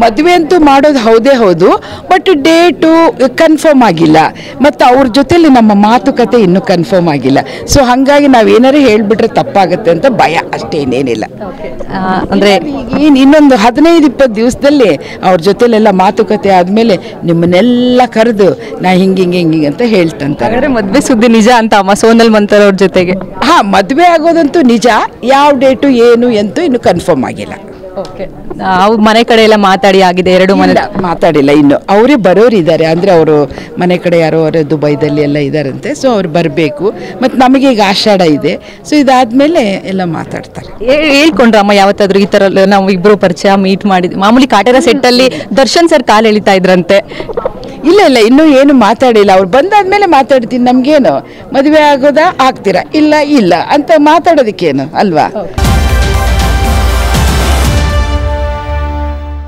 ಮದುವೆ ಅಂತೂ ಮಾಡೋದು ಹೌದೇ ಹೌದು ಬಟ್ ಡೇಟು ಕನ್ಫರ್ಮ್ ಆಗಿಲ್ಲ ಮತ್ತು ಅವ್ರ ಜೊತೆಲಿ ನಮ್ಮ ಮಾತುಕತೆ ಇನ್ನೂ ಕನ್ಫರ್ಮ್ ಆಗಿಲ್ಲ ಸೊ ಹಾಗಾಗಿ ನಾವು ಏನಾರು ಹೇಳಿಬಿಟ್ರೆ ತಪ್ಪಾಗುತ್ತೆ ಅಂತ ಭಯ ಅಷ್ಟೇ ಇನ್ನೇನಿಲ್ಲ ಆ, ಅಂದ್ರೆ ಏನು ಇನ್ನೊಂದು ಹದಿನೈದು ಇಪ್ಪತ್ತು ದಿವಸದಲ್ಲಿ ಅವ್ರ ಜೊತೆಲೆಲ್ಲ ಮಾತುಕತೆ ಆದಮೇಲೆ ನಿಮ್ಮನ್ನೆಲ್ಲ ಕರೆದು ನಾ ಹಿಂಗೆ ಹಿಂಗೆ ಹಿಂಗೆ ಅಂತ ಹೇಳ್ತಂತಾರೆ ಹಾಗಾದ್ರೆ ಮದ್ವೆ ಸುದ್ದಿ ನಿಜ ಅಂತ ಅಮ್ಮ ಸೋನಲ್ ಮಂತರ್ ಅವ್ರ ಜೊತೆಗೆ ಹಾ ಮದುವೆ ಆಗೋದಂತೂ ನಿಜ ಯಾವ ಡೇಟು ಏನು ಎಂತೂ ಇನ್ನು ಕನ್ಫರ್ಮ್ ಆಗಿಲ್ಲ ಓಕೆ ಅವ್ರ ಮನೆ ಕಡೆ ಎಲ್ಲ ಮಾತಾಡಿ ಆಗಿದೆ ಎರಡು ಮನೆ ಇಲ್ಲ, ಮಾತಾಡಿಲ್ಲ ಇನ್ನು ಅವರೇ ಬರೋರು ಇದ್ದಾರೆ ಅಂದರೆ ಅವರು ಮನೆ ಕಡೆ ಯಾರೋ ಅವರು ದುಬೈದಲ್ಲಿ ಎಲ್ಲ ಇದ್ದಾರಂತೆ ಸೊ ಅವ್ರು ಬರಬೇಕು ಮತ್ತು ನಮಗೆ ಈಗ ಆಷಾಢ ಇದೆ ಸೊ ಇದಾದ್ಮೇಲೆ ಎಲ್ಲ ಮಾತಾಡ್ತಾರೆ ಹೇ- ಹೇಳ್ಕೊಂಡ್ರಮ್ಮ ಯಾವತ್ತಾದ್ರೂ ಈ ತರ ನಾವು ಇಬ್ರು ಪರಿಚಯ ಮೀಟ್ ಮಾಡಿದ್ ಮಾಮೂಲಿ ಕಾಟೇರ ಸೆಟ್ ಅಲ್ಲಿ ದರ್ಶನ್ ಸರ್ ಕಾಲ್ ಎಳಿತಾ ಇದ್ರಂತೆ ಇಲ್ಲ ಇಲ್ಲ ಇನ್ನೂ ಏನು ಮಾತಾಡಿಲ್ಲ ಅವ್ರು ಬಂದಾದ್ಮೇಲೆ ಮಾತಾಡ್ತೀನಿ ನಮಗೇನು ಮದುವೆ ಆಗೋದಾ ಆಗ್ತೀರಾ ಇಲ್ಲ ಇಲ್ಲ ಅಂತ ಮಾತಾಡೋದಕ್ಕೇನು ಅಲ್ವಾ